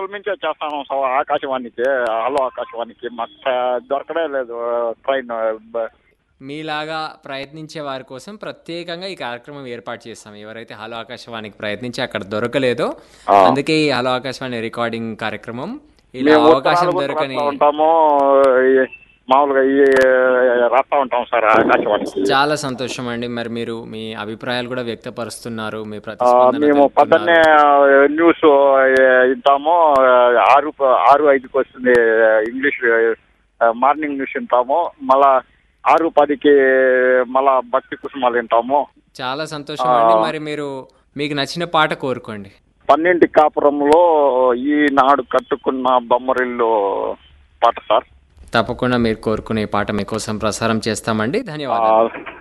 రోజుల నుంచే చేస్తాను సార్ ఆకాశవాణికి హలో ఆకాశవాణికి మాకు ట్ర- దొరకడే లేదు ట్రైన్ బ- మీలాగా ప్రయత్నించే వారి కోసం ప్రత్యేకంగా ఈ కార్యక్రమం ఏర్పాటు చేస్తాం ఎవరైతే హలో ఆకాశవాణికి ప్రయత్నించి అక్కడ దొరకలేదో ఆ. అందుకే ఈ హలో ఆకాశవాణి రికార్డింగ్ కార్యక్రమం ఇలా మేము అవకాశం ఉత్తరాలు కూడా దొరకని రాస్తా ఉంటాము ఈ మామూలుగా ఈ రాస్తా ఉంటాం సార్ ఆకాశవాణికి చాలా సంతోషం అండి మరి మీరు మీ అభిప్రాయాలు కూడా వ్యక్తపరుస్తున్నారు మీ ఆ, ప్రతిస్పందన మేము తెలుపుతున్నారు. పొద్దున్నే ఆ, న్యూస్ ఆ, వింటాము ఆ, ఆరు ఆరు ఐదుకి వస్తుంది ఇంగ్లీష్ ఆ, మార్నింగ్ న్యూస్ వింటాము మళ్ళా ఆరు పదికి మళ్ళా భక్తి కుసుమాలు వింటాము చాలా సంతోషం అండి మరి మీరు మీకు నచ్చిన పాట కోరుకోండి పన్నెండు కాపురంలో ఈనాడు కట్టుకున్న బొమ్మరిల్లు పాట సార్ తప్పకుండా మీరు కోరుకునే పాట మీకోసం ప్రసారం చేస్తామండి ధన్యవాదాలు ఆ,